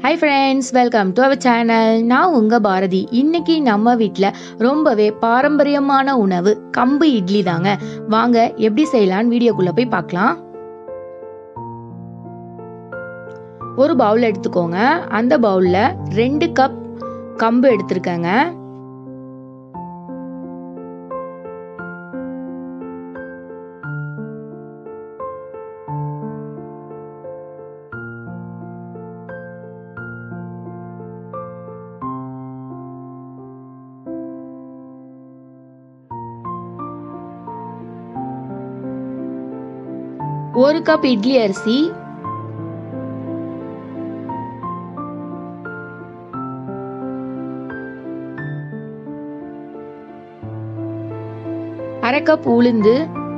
high friends welcome to our channel நான் உங்க பாரதி இன்னைக்கு நம்ம வீட்டில் ரொம்பவே பாரம்பரியமான உணவு கம்பு இட்லி தாங்க வாங்க எப்படி செய்யலான்னு வீடியோக்குள்ள போய் பார்க்கலாம் ஒரு பவுல் எடுத்துக்கோங்க அந்த பவுல்ல ரெண்டு கப் கம்பு எடுத்திருக்கேங்க ஒரு கப் இட்லி அரிசி அரை கப் உளுந்து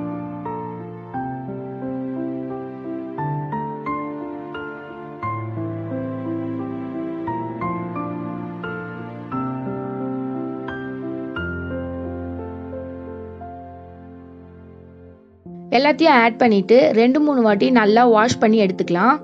எல்லாத்தையும் ஆட் பண்ணிட்டு ரெண்டு மூணு வாட்டி நல்லா வாஷ் பண்ணி எடுத்துக்கலாம்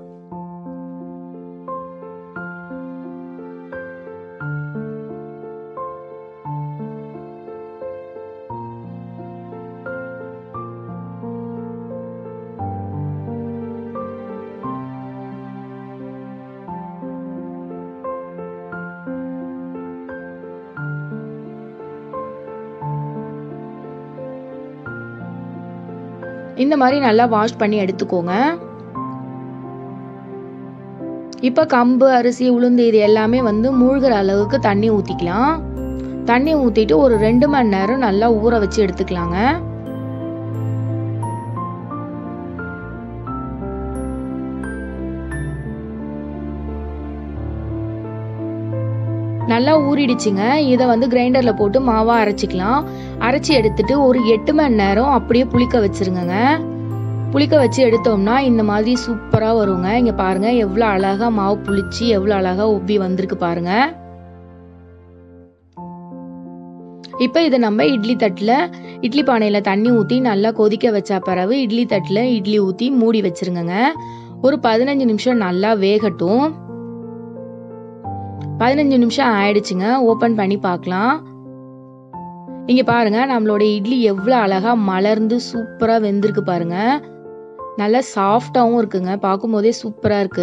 இந்த மாதிரி நல்லா வாஷ் பண்ணி எடுத்துக்கோங்க இப்போ கம்பு அரிசி உளுந்து இது எல்லாமே வந்து மூழ்கிற அளவுக்கு தண்ணி ஊற்றிக்கலாம் தண்ணி ஊற்றிட்டு ஒரு ரெண்டு மணி நேரம் நல்லா ஊற வச்சு எடுத்துக்கலாங்க நல்லா ஊறிடுச்சுங்க இதை வந்து கிரைண்டரில் போட்டு மாவாக அரைச்சிக்கலாம் அரைச்சி எடுத்துட்டு ஒரு எட்டு மணி நேரம் அப்படியே புளிக்க வச்சிருங்கங்க புளிக்க வச்சு எடுத்தோம்னா இந்த மாதிரி சூப்பராக வருங்க இங்கே பாருங்க எவ்வளோ அழகாக மாவு புளிச்சு எவ்வளோ அழகாக உப்பி வந்திருக்கு பாருங்க இப்போ இதை நம்ம இட்லி தட்டில் இட்லி பானையில் தண்ணி ஊற்றி நல்லா கொதிக்க வச்ச பிறகு இட்லி தட்டில் இட்லி ஊற்றி மூடி வச்சிருங்கங்க ஒரு பதினஞ்சு நிமிஷம் நல்லா வேகட்டும் பதினஞ்சு நிமிஷம் ஆயிடுச்சுங்க ஓப்பன் பண்ணி பார்க்கலாம் இங்க பாருங்க நம்மளோட இட்லி எவ்வளோ அழகா மலர்ந்து சூப்பரா வெந்திருக்கு பாருங்க நல்லா சாஃப்டாவும் இருக்குங்க பார்க்கும்போதே சூப்பரா இருக்கு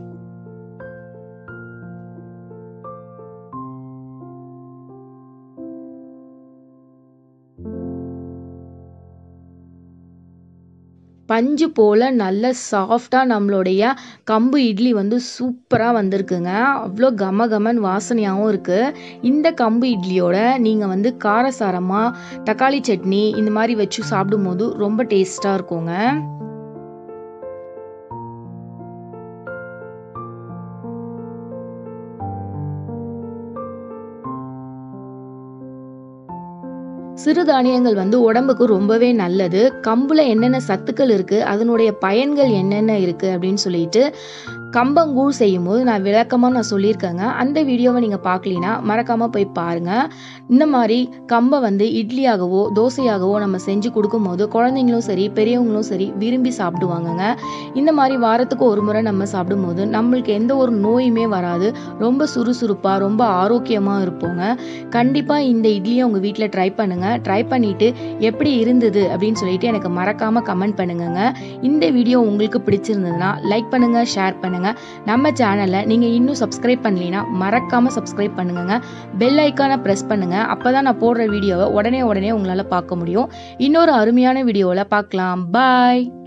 பஞ்சு போல் நல்ல சாஃப்டாக நம்மளுடைய கம்பு இட்லி வந்து சூப்பராக வந்திருக்குங்க அவ்வளோ கம கமன் வாசனையாகவும் இருக்குது இந்த கம்பு இட்லியோட நீங்கள் வந்து காரசாரமாக தக்காளி சட்னி இந்த மாதிரி வச்சு சாப்பிடும்போது ரொம்ப டேஸ்ட்டாக இருக்குங்க சிறுதானியங்கள் வந்து உடம்புக்கு ரொம்பவே நல்லது கம்புல என்னென்ன சத்துக்கள் இருக்கு அதனுடைய பயன்கள் என்னென்ன இருக்கு அப்படின்னு சொல்லிட்டு கம்பங்கூழ் செய்யும் போது நான் விளக்கமாக நான் சொல்லியிருக்கேங்க அந்த வீடியோவை நீங்கள் பார்க்கலினா மறக்காமல் போய் பாருங்கள் இந்த மாதிரி கம்பை வந்து இட்லியாகவோ தோசையாகவோ நம்ம செஞ்சு கொடுக்கும்போது குழந்தைங்களும் சரி பெரியவங்களும் சரி விரும்பி சாப்பிடுவாங்கங்க இந்த மாதிரி வாரத்துக்கு ஒரு முறை நம்ம சாப்பிடும்போது நம்மளுக்கு எந்த ஒரு நோயுமே வராது ரொம்ப சுறுசுறுப்பாக ரொம்ப ஆரோக்கியமாக இருப்போங்க கண்டிப்பாக இந்த இட்லியை உங்கள் வீட்டில் ட்ரை பண்ணுங்கள் ட்ரை பண்ணிவிட்டு எப்படி இருந்தது அப்படின்னு சொல்லிட்டு எனக்கு மறக்காமல் கமெண்ட் பண்ணுங்கங்க இந்த வீடியோ உங்களுக்கு பிடிச்சிருந்ததுன்னா லைக் பண்ணுங்கள் ஷேர் பண்ணுங்கள் நம்ம சேனலை நீங்கள் இன்னும் சப்ஸ்கிரைப் பண்ணலைன்னா மறக்காமல் சப்ஸ்கிரைப் பண்ணுங்க பெல் ஐக்கானை ப்ரெஸ் பண்ணுங்கள் அப்போ தான் நான் போடுற வீடியோவை உடனே உடனே உங்களால் பார்க்க முடியும் இன்னொரு அருமையான வீடியோவில் பார்க்கலாம் பாய்